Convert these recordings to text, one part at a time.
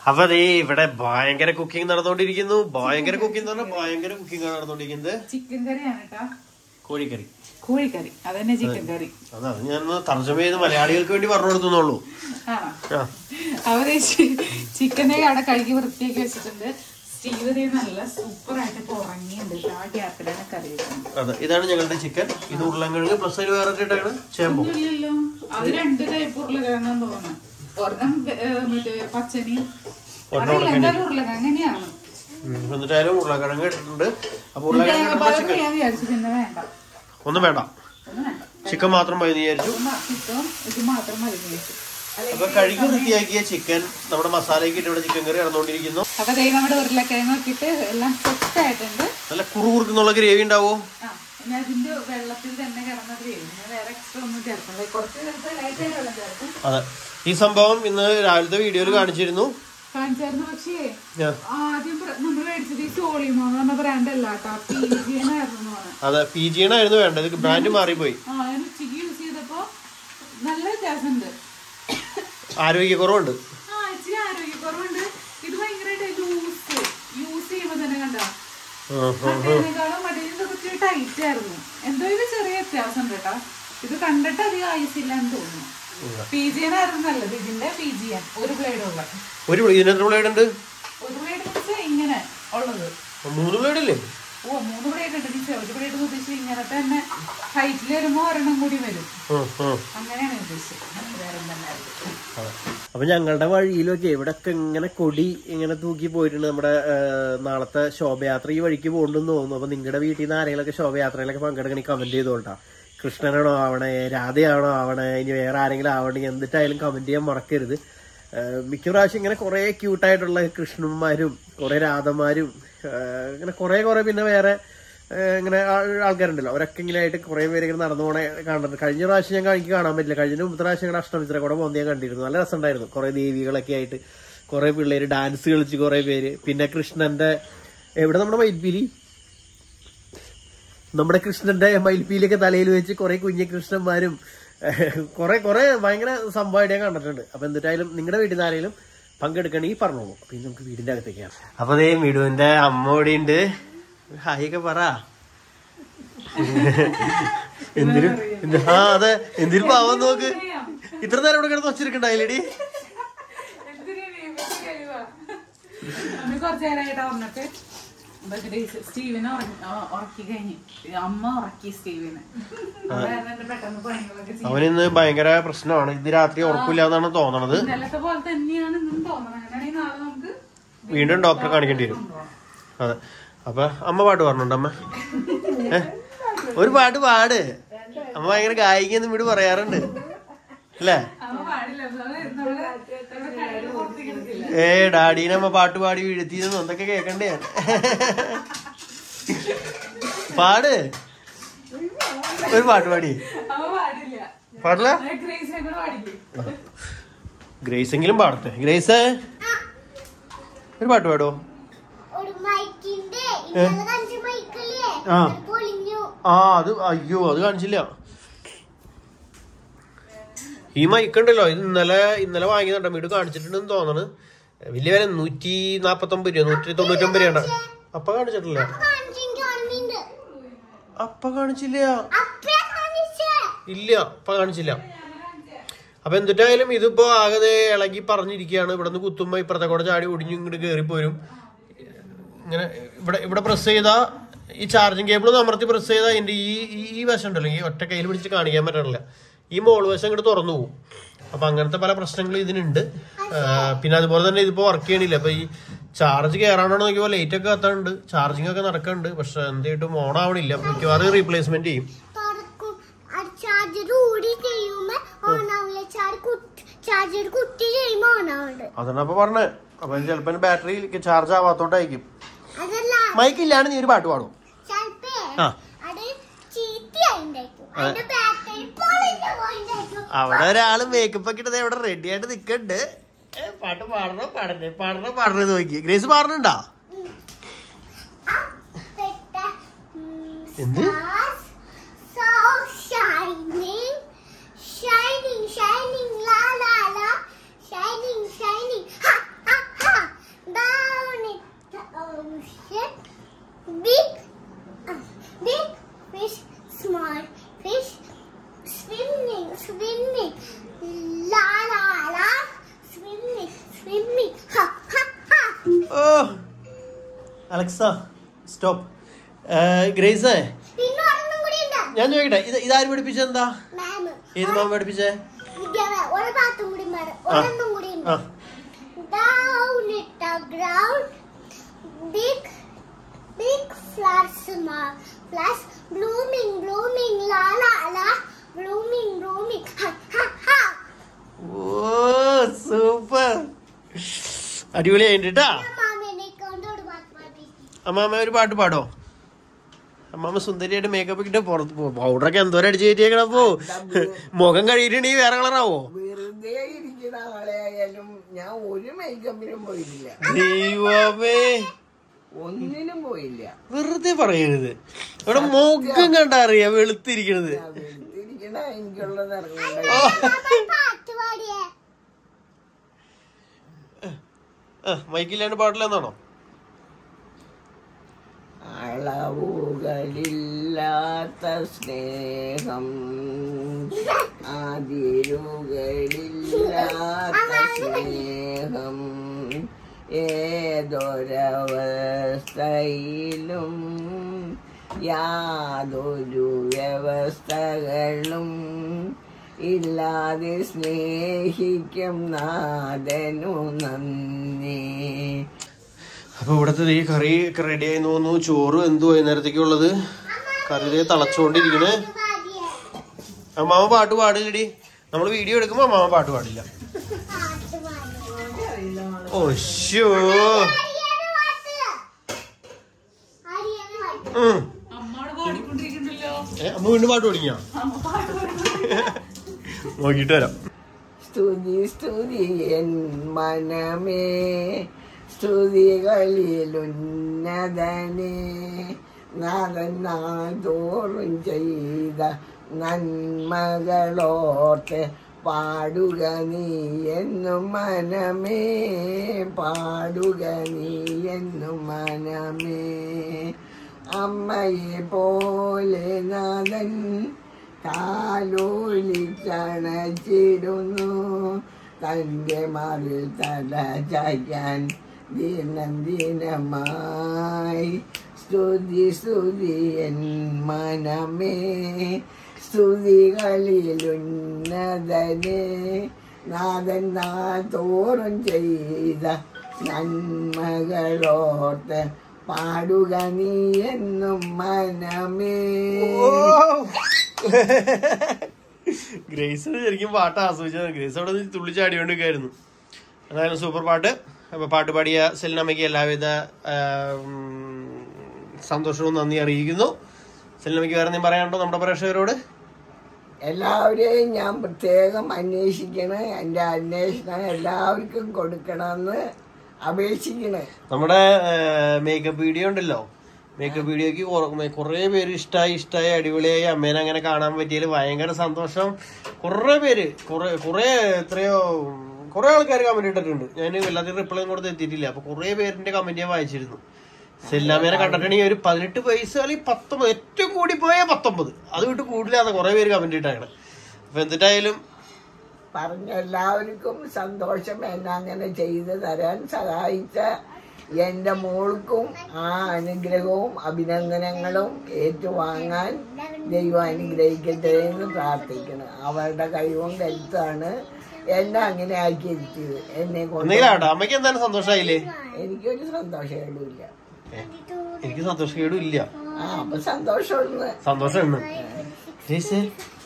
അപ്പൊ അതേ ഇവിടെ ഭയങ്കര കുക്കിംഗ് നടന്നുകൊണ്ടിരിക്കുന്നു ഭയങ്കര കുക്കിംഗ് എന്ന് പറഞ്ഞാൽ ഭയങ്കര കുക്കിംഗ് ആണ് നടന്നുകൊണ്ടിരിക്കുന്നത് ചിക്കൻ കറിയാണ് കേട്ടോ കോഴിക്കറി കോഴിക്കറി അതന്നെ ചിക്കൻ കറി അതാ ഞാൻ തർജ്ജമ ചെയ്ത് മലയാളികൾക്ക് വേണ്ടി പറഞ്ഞു കൊടുത്തുന്നുള്ളൂ ആണോ ആ അവര് ചിക്കനെ അവിടെ കഴുകി വൃത്തിയാക്കി വെച്ചിട്ടുണ്ട് സ്റ്റീവ് ദേ നല്ല സൂപ്പർ ആയിട്ട് ഇപ്പൊ ഉറങ്ങിയിട്ടുണ്ട് കേട്ടോ. ആ ഗ്യാപ്പിലാണ് കറി വെക്കുന്നത് അതെ ഇതാണ് ഞങ്ങളുടെ ചിക്കൻ ഇത് ഉരുളൻകിഴങ്ങ് പ്ലസ് അതിൽ വേറെ ഇട്ടാണ് ചേമ്പോ ഇല്ലല്ലോ അത് രണ്ട് ടൈപ്പ് ഉരുളക്കിഴങ്ങാന്ന് തോന്നുന്നു ഒരെണ്ണം വെ- ഏ, മറ്റേ പച്ചനി അറിയില്ല എന്തായാലും ഉരുളക്കിഴങ്ങ് അങ്ങനെയാണ് ഉം. എന്നിട്ടായാലും ഉരുളക്കിഴങ്ങ് ഇട്ടിട്ടുണ്ട് അപ്പൊ ഉരുളക്കിഴങ്ങ് ഇടുമ്പോ തേങ്ങാപ്പാലൊക്കെ ചിക്കൻ ഞാൻ വിചാരിച്ചു പിന്നെ വേണ്ട ഒന്നും വേണ്ട ഒന്നും വേണ്ട ചിക്കൻ മാത്രം മതി എന്ന് വിചാരിച്ചു ഇപ്പം ഇത് മാത്രം മതി എന്ന് വിചാരിച്ചു. അല്ലെ- അപ്പൊ കഴുകി വൃത്തിയാക്കിയ ചിക്കൻ നമ്മുടെ മസാലയ്ക്ക് ഇട്ട് ഇവിടെ ചിക്കൻ കറി നടന്നുകൊണ്ടിരിക്കുന്നു അപ്പൊ ദേ നമ്മുടെ ഉരുളക്കിഴങ്ങ് നോക്കിയിട്ട് എല്ലാം സെറ്റ് ആയിട്ടുണ്ട് നല്ല കുറുകുറുക്കുന്നുള്ള ഗ്രേവി ഉണ്ടാവോ ആ ഇനി അതിന്റെ വെള്ളത്തിൽ തന്നെ കിടന്നത് വേവും ഞാൻ വേറെ എക്സ്ട്രാ ഒന്നും ചേർക്കണ്ട കുറച്ച് നേരത്തെ ലൈറ്റ് ആയിട്ട് വെള്ളം ചേർക്കും അതെ ഈ സംഭവം ഇന്ന് രാവിലത്തെ വീഡിയോയിൽ കാണിച്ചിരുന്നു കാണിച്ചായിരുന്നു പക്ഷേ ഞാൻ ആദ്യം നമ്മൾ മേടിച്ചത് ഈ സോളിമോ എന്ന് പറഞ്ഞ ബ്രാൻഡ് അല്ല കേട്ടോ പി ജി ആയിരുന്നു അതെ പി ജി ആയിരുന്നു വേണ്ടത് ബ്രാൻഡ് മാറിപ്പോയി ആ ഞാൻ ഉച്ചയ്ക്ക് യൂസ് ചെയ്തപ്പോ നല്ല വ്യത്യാസമുണ്ട് ആരോഗ്യക്കുറവുണ്ട് ആ ഇച്ചിരി ആരോഗ്യക്കുറവുണ്ട് ഇത് ഭയങ്കരമായിട്ട് ലൂസ് യൂസ് ചെയ്യുമ്പോ തന്നെ കണ്ടോ മറ്റേതിനേക്കാളും മറ്റേതിന്റെ കുറച്ച് ടൈറ്റ് ആയിരുന്നു എന്തോ ഇത് ചെറിയ വ്യത്യാസം ഉണ്ട് കേട്ടോ ഇത് കണ്ടിട്ട് അധികം ആയുസില്ല എന്ന് തോന്നുന്നു പി ജി ആയിരുന്നു നല്ലത് ഇതിന്റെ പി ജി ഒരു ബ്ലേഡ് ഉള്ള ഒരു ഇതിനെത്ര ബ്ലേഡ് ഉണ്ട് ഒരു ബ്ലേഡ് വെച്ചാൽ ഇങ്ങനെ ഉള്ളത് മൂന്ന് ബ്ലേഡ് ഇല്ലേ ഓ മൂന്ന് ബ്ലേഡ് ഉണ്ട് ടീച്ചർ ഒരു ബ്ലേഡ് ഉദ്ദേശിച്ച് ഇങ്ങനെ തന്നെ ഹൈറ്റിൽ വരുമ്പോ ഒരെണ്ണം കൂടി വരും ഉം, ഉം. അങ്ങനെയാണ് ഉദ്ദേശിച്ചത് വേറെ എന്തെല്ലാം അതെ. അപ്പൊ ഞങ്ങളുടെ വഴിയിലൊക്കെ ഇവിടൊക്കെ ഇങ്ങനെ കൊടി ഇങ്ങനെ തൂക്കി പോയിട്ടുണ്ട് നമ്മുടെ ആ, നാളത്തെ ശോഭയാത്ര ഈ വഴിക്ക് പോകണ്ടെന്ന് തോന്നുന്നു അപ്പൊ നിങ്ങളുടെ വീട്ടിൽ നിന്ന് ആരെങ്കിലൊക്കെ ശോഭയാത്രയിലൊക്കെ പങ്കെടുക്കണേ കമന്റ് ചെയ്തോട്ടാ കൃഷ്ണനാണോ ആവണേ രാധയാണോ ആവണേ ഇനി വേറെ ആരെങ്കിലും ആവണേ എന്തിട്ടായാലും കമന്റ് ചെയ്യാൻ മറക്കരുത് ആ, മിക്ക പ്രാവശ്യം ഇങ്ങനെ കുറെ ക്യൂട്ടായിട്ടുള്ള കൃഷ്ണന്മാരും കുറെ രാധമാരും ആ, ഇങ്ങനെ കുറെ കുറെ പിന്നെ വേറെ ഏഹ് ഇങ്ങനെ ആൾ- ആൾക്കാരുണ്ടല്ലോ അവരൊക്കെ ഇങ്ങനെ ആയിട്ട് കുറെ പേര് ഇങ്ങനെ നടന്നു പോണേ കാണുന്നുണ്ട് കഴിഞ്ഞ പ്രാവശ്യം ഞാൻ എനിക്ക് കാണാൻ പറ്റില്ല കഴിഞ്ഞ മുമ്പത്തെ പ്രാവശ്യം ഞങ്ങളുടെ അഷ്ടമിത്ര കൂടെ പോകുന്ന ഞാൻ കണ്ടിരുന്നു നല്ല രസമുണ്ടായിരുന്നു കുറെ ദേവികളൊക്കെ ആയിട്ട് കുറെ പിള്ളേര് ഡാൻസ് കളിച്ച് കുറെ പേര് പിന്നെ കൃഷ്ണന്റെ എവിടെ നമ്മുടെ മയിൽപ്പീലി നമ്മുടെ കൃഷ്ണന്റെ മയിൽപ്പീലിയൊക്കെ തലയിൽ വെച്ച് കുറെ കുഞ്ഞു കൃഷ്ണന്മാരും ഏഹ് കുറെ കുറെ ഭയങ്കര സംഭവമായിട്ട് ഞാൻ കണ്ടിട്ടുണ്ട് അപ്പൊ എന്നിട്ടായാലും നിങ്ങളുടെ വീട്ടിൽ നിന്ന് ആരെങ്കിലും പങ്കെടുക്കണമെങ്കിൽ പറഞ്ഞോളൂ അപ്പൊ ഇനി നമുക്ക് വീടിന്റെ അകത്തേക്കാണ് അപ്പൊ അതേ മിടുവിന്റെ അമ്മ ഇവിടെ ഉണ്ട് ഹായ് ഒക്കെ പറ എന്തിനും എന്ത് ആ അതെ എന്തിനും പാവം നോക്ക് ഇത്ര നേരം ഇവിടെ കിടന്ന് വച്ചിരിക്കണ്ടായില്ലേടി കുറച്ചു നേരമായിട്ട് വന്നിട്ട് സ്റ്റീവിനെ ഉറക്കി കഴിഞ്ഞ് അമ്മ ഉറക്കി സ്റ്റീവിനെ അത് കാരണം എന്റെ പെട്ടെന്ന് പണികളൊക്കെ ചെയ്യും അവനിന്ന് ഭയങ്കര പ്രശ്നമാണ് ഇത് രാത്രി ഉറക്കില്ല എന്നാണ് തോന്നണത് ഇന്നലത്തെ പോലെ തന്നെയാണ് ഇന്നും തോന്നുന്നത് അങ്ങനെയാണെങ്കിൽ നാളെ നമുക്ക് വീണ്ടും ഡോക്ടറെ കാണിക്കേണ്ടി വരും അതെ അപ്പൊ അമ്മ പാട്ട് പറഞ്ഞുണ്ട് അമ്മ ഏ? ഒരു പാട്ട് പാട് അമ്മ ഭയങ്കര ഗായികയെന്ന് വീട് പറയാറുണ്ട് അല്ലേ അമ്മ പാടില്ല നമ്മള് നമ്മള് നമ്മുടെ കയ്യിൽ പുറത്തേക്കെടുക്കില്ല ഏ ഡാഡീനെ അമ്മ പാട്ട് പാടി വീഴ്ത്തിയെന്ന് എന്തൊക്കെ കേക്കണ്ടേ ഞാൻ പാട് ഒരു പാട്ട് പാടി അമ്മ പാടില്ല പാടില്ല ഗ്രേസിനെ കൂടെ പാടിക്കും ഗ്രേസ് എങ്കിലും പാടട്ടെ ഗ്രേസ് ഒരു പാട്ട് പാടോ ഒരു മൈക്കിന്റെ ഇന്നലെ അഞ്ച് മൈക്കല്ലേ ആ. അത് പൊളിഞ്ഞു ആ അത് അയ്യോ അത് കാണിച്ചില്ല ഈ മൈക്കുണ്ടല്ലോ ഇത് ഇന്നലെ ഇന്നലെ വാങ്ങിയതുണ്ടോ വീട് കാണിച്ചിട്ടുണ്ടെന്ന് തോന്നണ് വലിയ വില നൂറ്റി നാപ്പത്തി ഒമ്പത് രൂപ നൂറ്റി തൊണ്ണൂറ്റൊമ്പത് രൂപ അപ്പൊ കാണിച്ചിട്ടില്ല കാണിച്ചെങ്കിൽ ഓർമ്മയുണ്ട് അപ്പ കാണിച്ചില്ല അപ്പേ കാണിച്ചേ ഇല്ല അപ്പ കാണിച്ചില്ല അപ്പൊ എന്തിട്ടായാലും ഇതിപ്പോ ആകെ ദേ ഇളകി പറഞ്ഞിരിക്കുകയാണ് ഇവിടെ നിന്ന് കുത്തുമ്പോ ഇപ്പുറത്തെ കൂടെ ചാടി ഒടിഞ്ഞു ഇങ്ങോട്ട് കയറിപ്പോരും ഇങ്ങനെ ഇവിടെ ഇവിടെ പ്രസ് ചെയ്താ ഈ ചാർജിങ് കേബിൾ അമർത്തി പ്രസ് ചെയ്താൽ ഇതിന്റെ ഈ ഈ- ഈ വശം ഉണ്ടല്ലോ ഈ ഒറ്റ കയ്യിൽ പിടിച്ച് കാണിക്കാൻ പറ്റണില്ല ഈ മോൾ വശം ഇങ്ങോട്ട് തുറന്നു പോകും അപ്പൊ അങ്ങനത്തെ പല പ്രശ്നങ്ങളും ഇതിനുണ്ട് ആ, പിന്നെ അതുപോലെ തന്നെ ഇതിപ്പോ വർക്ക് ചെയ്യണില്ല അപ്പൊ ഈ ചാർജ് കയറാണോ നോക്കിയപ്പോൾ ലൈറ്റ് ഒക്കെ കത്താനുണ്ട് ചാർജിങ് ഒക്കെ നടക്കുന്നുണ്ട് പക്ഷെ എന്തായിട്ടും ഓൺ ആവണില്ല അപ്പൊ മിക്കവാറും റീപ്ലേസ്മെന്റ് ചെയ്യും തുറക്കും ചാർജർ ഊടി ചെയ്യുമ്പോ ഓണാവില്ല ചാർജർ കുത്തി ചെയ്യുമ്പോ ഓണാവുണ്ട് അതാണ് അപ്പൊ പറഞ്ഞത് അപ്പൊ ചിലപ്പോ ബാറ്ററി ചാർജ് ആവാത്തോണ്ടായിരിക്കും അതല്ല മൈക്ക് ഇല്ലാണ്ട് നീ ഒരു പാട്ട് പാടും ചിലപ്പേ ആ. അത് ചീത്തയായിണ്ടായിരിക്കും അതിന്റെ ബാറ്ററി പൊളിഞ്ഞു പോയിണ്ടായിരിക്കും അവിടെ ഒരാള് മേക്കപ്പ് ഒക്കെ ഇട്ടത് ഇവിടെ റെഡി ആയിട്ട് നിക്കണ്ട് ഏ, പാട്ട് പാടണോ പാടണേ പാടണോ പാടണേ നോക്കി ഗ്രേസ് പാടണുണ്ടോ പെട്ട ഉം, എന്ത്? stars so shining shining shining la la la shining shining ha ha ha Alexa stop ഗ്രേസേ പിന്നെ ഒരെണ്ണം കൂടി ഉണ്ട് ഞാൻ ചോദിക്കട്ടെ ഇത് ഇതാര് പഠിപ്പിച്ചെന്താ മാം ഏത് മാമ പഠിപ്പിച്ചേ വിദ്യാഭ്യാസം ഒരു ഭാഗത്തും കൂടി വേണം ആ. ഒരെണ്ണം കൂടി ഉണ്ട് ആ Down at the ground, big, big flowers, ma- flowers blooming, blooming, la la la, blooming, blooming, ha ha ha. ഓ സൂപ്പർ അടിപൊളിയായിട്ട് കേട്ടാ മാമ എന്നെ കൊണ്ടോട് പാട്ട് പാടിപ്പിച്ചു. അമ്മാമ്മ ഒരു പാട്ട് പാടോ അമ്മാമ്മ സുന്ദരിയായിട്ട് മേക്കപ്പ് ഇട്ട് പുറത്ത് പോ പൗഡറൊക്കെ എന്തോരം അടിച്ചു കയറ്റിയേക്കണപ്പോ മുഖം കഴിയിട്ടുണ്ടെങ്കിൽ വേറെ കളറാവോ വെറുതെ ഇരിക്കുന്ന ആളെയായാലും ഞാൻ ഒരു മേക്കപ്പിനും പോയിട്ടില്ല ദൈവമേ ഒന്നിനും പോയില്ല വെറുതെ പറയരുത് ഇവിടെ മുഖം കണ്ടാ അറിയാം വെളുത്തിരിക്കണത് ഞാൻ വെളുത്തിരിക്കണ എനിക്കുള്ളത് ഇറങ്ങണ്ട മാമ പാട്ട് പാടിയേ ആ, മൈക്കില്ലാണ്ട് പാടില്ലെന്നാണോ അളവുകളില്ലാത്ത സ്നേഹം അതിരുകളില്ലാത്ത സ്നേഹം ഏതൊരവസ്ഥയിലും യാതൊരു വ്യവസ്ഥകളും ഇല്ലാതെ സ്നേഹിക്കും നാഥനു നന്ദി അപ്പൊ ഇവിടത്തെ ഈ കറി റെഡി ആയി തോന്നുന്നു ചോറ് എന്തു വൈകുന്നേരത്തേക്കുള്ളത് കറി ദേ തിളച്ചോണ്ടിരിക്കണേ പാടിയേ അമ്മാമ പാട്ട് പാടില്ലടി നമ്മൾ വീഡിയോ എടുക്കുമ്പോ അമ്മാമ പാട്ട് പാടില്ല പാട്ട് പാടിയേ ഓ ശോ ആര്യാണ് പാട്ട് ആര്യാണ് പാട്ട് ഉം. അമ്മയോട് പാടിക്കൊണ്ടിരിക്കണ്ടല്ലോ ഏ, അമ്മ വീണ്ടും പാട്ട് പാടിക്കാ അമ്മ പാട്ട് പാടി നോക്കിട്ട് വരാം സ്തുതി സ്തുതി എൻ മനമേ സ്തുതികളിലുന്നതനെ നാഥൻ നാൾതോറും ചെയ്ത നന്മകളോർത്ത് പാടുക നീ എന്നും മനമേ പാടുക നീ എന്നും മനമേ അമ്മയെ പോലെ നാഥൻ കാലോലിച്ചണച്ചിടുന്നു തൻ്റെ മറിൽ തല ചായ്ക്കാൻ ദിനം ദിനമായി സ്തുതി സ്തുതി എൻ മനമേ സ്തുതികളിലുന്നതനെ നാഥൻ തോറും ചെയ്ത നന്മകളോർത്ത് പാടുക നീ എന്നും മനമേ ഗ്രേസ് ശരിക്കും പാട്ട് ആസ്വദിച്ചത് ഗ്രേസ് അവിടെ നിന്ന് തുള്ളിച്ചാടിക്കൊണ്ടിരിക്കായിരുന്നു എന്തായാലും സൂപ്പർ പാട്ട് അപ്പൊ പാട്ട് പാടിയ സെലിനമ്മയ്ക്ക് എല്ലാവിധ ആ, ഉം, സന്തോഷവും നന്ദി അറിയിക്കുന്നു സെലിനമ്മയ്ക്ക് വേറെ എന്തെങ്കിലും പറയാനുണ്ടോ നമ്മുടെ പ്രേക്ഷകരോട് എല്ലാവരെയും ഞാൻ പ്രത്യേകം അന്വേഷിക്കണേ എൻ്റെ അന്വേഷണം എല്ലാവർക്കും കൊടുക്കണമെന്ന് അപേക്ഷിക്കണേ നമ്മുടെ മേക്കപ്പ് വീഡിയോ ഉണ്ടല്ലോ മേക്കപ്പ് വീഡിയോക്ക് കുറെ പേര് ഇഷ്ടമായി ഇഷ്ടമായി അടിപൊളിയായി അമ്മേനെ അങ്ങനെ കാണാൻ പറ്റിയതിൽ ഭയങ്കര സന്തോഷം കുറെ പേര് കുറെ കുറെ എത്രയോ കുറെ ആൾക്കാർ കമന്റ് ഇട്ടിട്ടുണ്ട് ഞാൻ വല്ലാതെ റിപ്ലൈ കൊടുത്ത് എത്തിയിട്ടില്ല അപ്പൊ കുറെ പേരിന്റെ കമന്റ് ഞാൻ വായിച്ചിരുന്നു സെല്ലാമേനെ കണ്ടിട്ടുണ്ടെങ്കിൽ ഒരു പതിനെട്ട് വയസ്സ് അല്ലെങ്കിൽ പത്തൊമ്പത് ഏറ്റവും കൂടി പോയാൽ പത്തൊമ്പത് അത് വിട്ട് കൂടുതലാന്ന് കുറെ പേര് കമന്റ് ഇട്ടാണ് അപ്പൊ എന്നിട്ടായാലും പറഞ്ഞ എല്ലാവർക്കും സന്തോഷം എന്നെ അങ്ങനെ ചെയ്തു തരാൻ സഹായിച്ച എൻ്റെ മോൾക്കും ആ അനുഗ്രഹവും അഭിനന്ദനങ്ങളും ഏറ്റുവാങ്ങാൻ ദൈവം അനുഗ്രഹിക്കട്ടെ എന്ന് പ്രാർത്ഥിക്കണം അവരുടെ കഴിവും കരുത്താണ് എന്നെ അങ്ങനെ ആക്കിയിരുത്തിയത് എന്നെ കൊണ്ട് എന്തെങ്കിലും ആട്ടോ അമ്മയ്ക്ക് എന്തായാലും സന്തോഷമായില്ലേ എനിക്കൊരു സന്തോഷമേടുമില്ല ഏ, എനിക്ക് സന്തോഷക്കേടും ഇല്ല ആ അപ്പൊ സന്തോഷമുള്ള സന്തോഷമുണ്ട് ഗ്രേസേ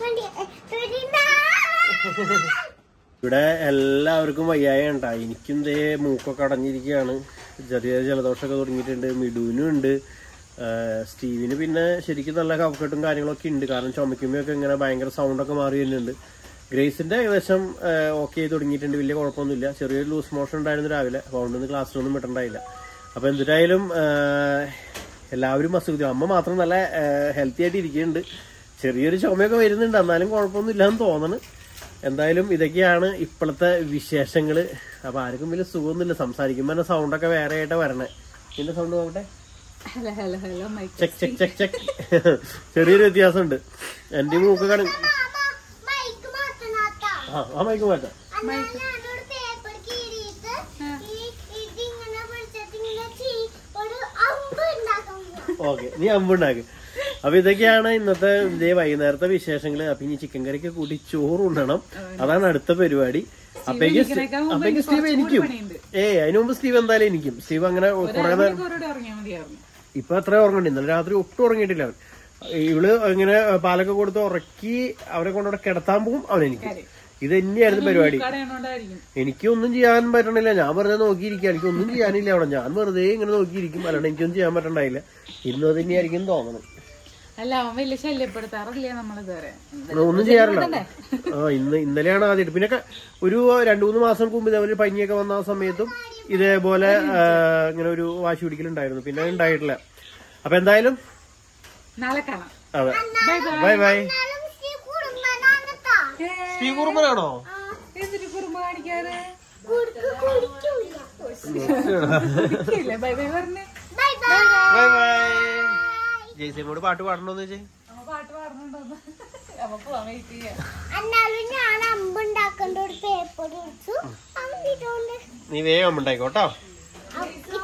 ഇവിടെ എല്ലാവർക്കും വയ്യായ ഉണ്ടാ എനിക്കും ദേ മൂക്കൊക്കെ അടഞ്ഞിരിക്കുകയാണ് ചെറിയ ജലദോഷമൊക്കെ തുടങ്ങിയിട്ടുണ്ട് മിഡുവിനും ഉണ്ട് ആ, സ്റ്റീവിന് പിന്നെ ശരിക്കും നല്ല കഫക്കെട്ടും കാര്യങ്ങളൊക്കെ ഉണ്ട് കാരണം ചുമക്കുമ്പോഴൊക്കെ ഇങ്ങനെ ഭയങ്കര സൗണ്ടൊക്കെ മാറി വരുന്നുണ്ട് ഗ്രേസിന്റെ ഏകദേശം ഓക്കെ ചെയ്ത് തുടങ്ങിയിട്ടുണ്ട് വലിയ കുഴപ്പമൊന്നുമില്ല ചെറിയൊരു ലൂസ് മോഷൻ ഉണ്ടായിരുന്നു രാവിലെ അതുകൊണ്ടൊന്നും ക്ലാസ്സിലൊന്നും വിട്ടുണ്ടായില്ല അപ്പൊ എന്തിനായാലും ആ, എല്ലാവരും അസുഖം അമ്മ മാത്രം നല്ല ഹെൽത്തി ആയിട്ട് ഇരിക്കുന്നുണ്ട് ചെറിയൊരു ചുമയൊക്കെ വരുന്നുണ്ട് എന്നാലും കുഴപ്പമൊന്നും ഇല്ലാന്ന് തോന്നണ് എന്തായാലും ഇതൊക്കെയാണ് ഇപ്പോഴത്തെ വിശേഷങ്ങള് അപ്പൊ ആർക്കും വലിയ സുഖമൊന്നുമില്ല സംസാരിക്കുമ്പോ തന്നെ സൗണ്ടൊക്കെ വേറെ ആയിട്ടാ വരണേ ഇതിന്റെ സൗണ്ട് നോക്കട്ടെ hello hello hello mic check check check check ചെറിയൊരു വ്യത്യാസമുണ്ട് എന്റെ മൂക്ക് കാണി മൈക്ക് മാറ്റണാട്ടാ ആ ആ മൈക്ക് മാറ്റാം അന്നാ ഞാനൊരു പേപ്പർ കീറിയിട്ട് ഈ ഇതിങ്ങനെ പിടിച്ചിട്ട് ഇങ്ങനെ ചീ ഒരു ഔ ഓക്കെ നീ അമ്പുണ്ടാക്ക് അപ്പൊ ഇതൊക്കെയാണ് ഇന്നത്തെ ഇതേ വൈകുന്നേരത്തെ വിശേഷങ്ങള് അപ്പൊ ഇനി ചിക്കൻ കറിക്ക് കൂടി ചോറ് ഉണ്ണണം അതാണ് അടുത്ത പരിപാടി അപ്പേക്ക് എണീക്കണേക്കാൾ മുമ്പ് അപ്പേക്ക് എനിക്ക് സ്റ്റീവ് കുറച്ചും കൂടി എനിക്കും പണിയുണ്ട്. ഏ അതിനു മുമ്പ് സ്റ്റീവ് എന്തായാലും എനിക്കും സ്റ്റീവ് അങ്ങനെ കുറെ നേരം മണിക്കൂറോടെ ഉറങ്ങിയാൽ മതിയായിരുന്നു ഇപ്പൊ അത്ര ഉറങ്ങണ്ട ഇന്നലെ രാത്രി ഒട്ടും ഉറങ്ങിയിട്ടില്ല അവൻ ഇവള് ഇങ്ങനെ പാലൊക്കെ കൊടുത്ത് ഉറക്കി അവനെ കൊണ്ടവിടെ കിടത്താൻ പോകും അവൻ എനിക്ക് ഇത് തന്നെയായിരുന്നു പരിപാടി കടയണോണ്ടായിരിക്കും എനിക്കൊന്നും ചെയ്യാൻ പറ്റണില്ല ഞാൻ വെറുതെ നോക്കിയിരിക്കുക എനിക്കൊന്നും ചെയ്യാനില്ല അവിടെ ഞാൻ വെറുതെ ഇങ്ങനെ നോക്കിയിരിക്കും അല്ലാണ്ട് എനിക്കൊന്നും ചെയ്യാൻ പറ്റണ്ടായില്ല ഇന്നും അത് തന്നെയായിരിക്കും തോന്നണം അല്ല അവൻ വലിയ ശല്യപ്പെടുത്താറില്ല നമ്മളിതുവരെ ഒന്നും ചെയ്യാറില്ല ആ ഇന്ന് ഇന്നലെയാണ് ആദ്യമായിട്ട് പിന്നെ ക- ഒരു രണ്ടു മൂന്ന് മാസം മുമ്പ് ഇതേപോലെ പനിയൊക്കെ വന്ന ആ സമയത്തും ഇതേപോലെ ആ, ഇങ്ങനെ ഒരു വാശി പിടിക്കലുണ്ടായിരുന്നു പിന്നെ ഉണ്ടായിട്ടില്ല അപ്പൊ എന്തായാലും നാളെ കാണാം അതെ ബൈ ബൈ എന്നാലും ഈ കുടുംബനാണ് ട്ടാ. സ്റ്റീവ് കുറുമ്പനാണോ എന്തിനു കുറുമ്പ് കാണിക്കാറ് കുടുക്ക് കുടിക്കൂല. ബൈ ബൈ പറഞ്ഞേ ബൈ ബൈ. ബൈ ബൈ ജയ്സിമോട് പാട്ട് പാടണോന്ന് വെച്ചേ അമ്മ പാട്ട് പാടുന്നുണ്ടോന്ന് അമ്മ പോവാൻ വെയിറ്റ് ചെയ്യാം എന്നാലും ഞാൻ അമ്പുണ്ടാക്കേണ്ട ഒരു പേപ്പർ എടുത്തു അവൻ ഇതുകൊണ്ട് നീ വേഗം ഉണ്ടായിക്കോട്ടോ അപ്പൊ